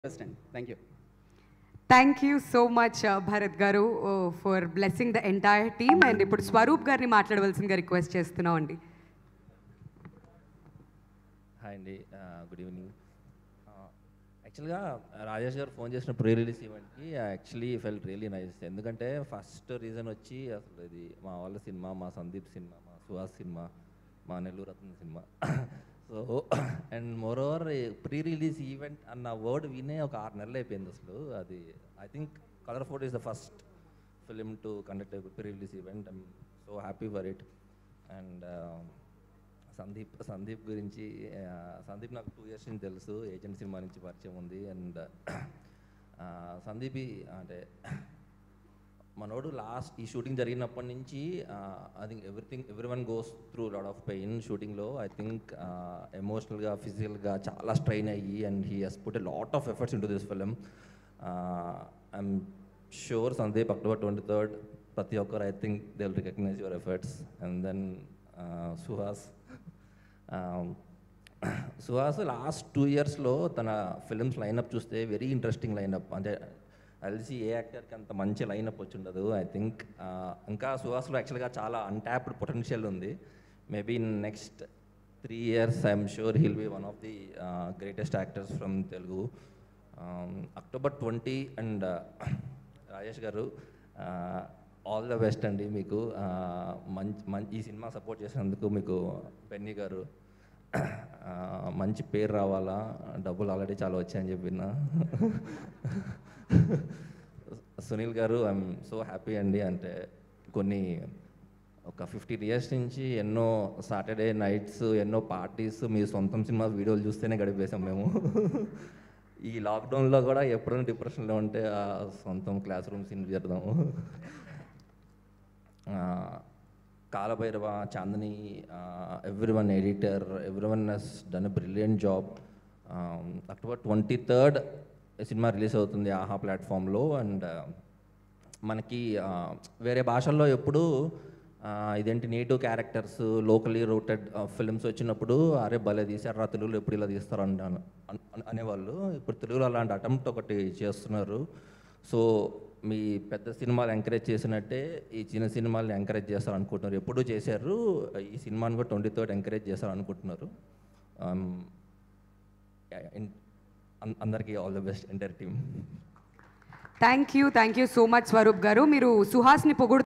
best అండి thank you thank you so much Bharat గారు for blessing the entire team and ఇప్పుడు స్వరూప్ గారిని మాట్లాడవలసిందిగా రిక్వెస్ట్ చేస్తున్నాం అండి హాయ్ అండి గుడ్ ఈవినింగ్ యాక్చువల్గా రాజేష్ గారు ఫోన్ చేసిన ప్రీ రిలీజ్ ఈవెంట్కి యాక్చువల్లీ ఫెల్ట్ రియలీ నైస్ ఎందుకంటే ఫస్ట్ రీజన్ వచ్చి అసలు ఇది మా వాళ్ళ సినిమా మా సందీప్ సినిమా మా సుహాస్ సినిమా మా Nellore Ratna cinema so and moreover pre release event అన్న వర్డ్ వినే ఒక ఆరు నెలలు అయిపోయింది అసలు అది I think colour photo is the first film to conduct pre release event I'm so happy for it and Sandeep Sandeep గురించి ఆ, సందీప్ నాకు టూ ఇయర్స్ నుంచి తెలుసు ఏజెంట్ సినిమా నుంచి పరిచయం ఉంది అండ్ సందీప్ ఈ అంటే మనోడు లాస్ట్ ఈ షూటింగ్ జరిగినప్పటి నుంచి I think everything everyone goes through lot of pain షూటింగ్లో ఐ థింక్ ఎమోషనల్గా ఫిజికల్గా చాలా స్ట్రైన్ అయ్యి and he he's put a lot of efforts into this film I'm sure Sandeep October twenty third ప్రతి ఒక్కరు I think they will recognise your efforts and then Suhas Suhas last two ఇయర్స్లో తన films lineup చూస్తే very interesting lineup అంటే కలిసి ఏ యాక్టర్కి అంత మంచి lineup వచ్చి ఉండదు ఐ థింక్ ఇంకా సుహాస్లో యాక్చువల్గా చాలా అన్టాప్డ్ పొటెన్షియల్ ఉంది maybe next three years I'm sure he'll be one of the greatest actors from Telugu October twenty and Rajesh గారు ఆల్ ద బెస్ట్ అండి మీకు మంచి మంచి ఈ సినిమా సపోర్ట్ చేసినందుకు మీకు బెన్నీ గారు ఆ, మంచి పేరు రావాలా డబ్బులు ఆల్రెడీ చాలా వచ్చాయని చెప్పిన సునీల్ గారు ఐఎమ్ సో హ్యాపీ అండి అంటే కొన్ని ఒక ఫిఫ్టీన్ ఇయర్స్ నుంచి ఎన్నో సాటర్డే నైట్స్ ఎన్నో పార్టీస్ మీ సొంతం సినిమా వీడియోలు చూస్తేనే గడిపేసాం మేము ఈ లాక్డౌన్లో కూడా ఎప్పుడైనా డిప్రెషన్లో ఉంటే ఆ సొంతం క్లాస్ రూమ్ సీన్ చేద్దాము Kaalabhairava Chandini everyone editor everyone he's done a brilliant job October twenty third cinema release అవుతుంది ఆహా ప్లాట్ఫామ్లో అండ్ మనకి ఆ, వేరే భాషల్లో ఎప్పుడు ఆ, ఇదేంటి native characters locally rooted films వచ్చినప్పుడు అరే భలే తీశారా తెలుగులో ఎప్పుడు ఇలా తీస్తారు అంటాను అన్- అన్- అనేవాళ్ళు ఇప్పుడు తెలుగులో అలాంటి అటెంప్ట్ ఒకటి చేస్తున్నారు సో మీ పెద్ద సినిమాలు ఎంకరేజ్ చేసినట్టే ఈ చిన్న సినిమాలు ఎంకరేజ్ చేస్తారు అనుకుంటున్నారు ఎప్పుడూ చేశారు ఈ సినిమాని కూడా ట్వంటీ థర్డ్ ఎంకరేజ్ చేస్తారు అనుకుంటున్నారు Um, ఇన్- అన్- అందరికీ all the best entire team thank you thank you so much Swaroop గారు మీరు సుహాస్ని పొగుడు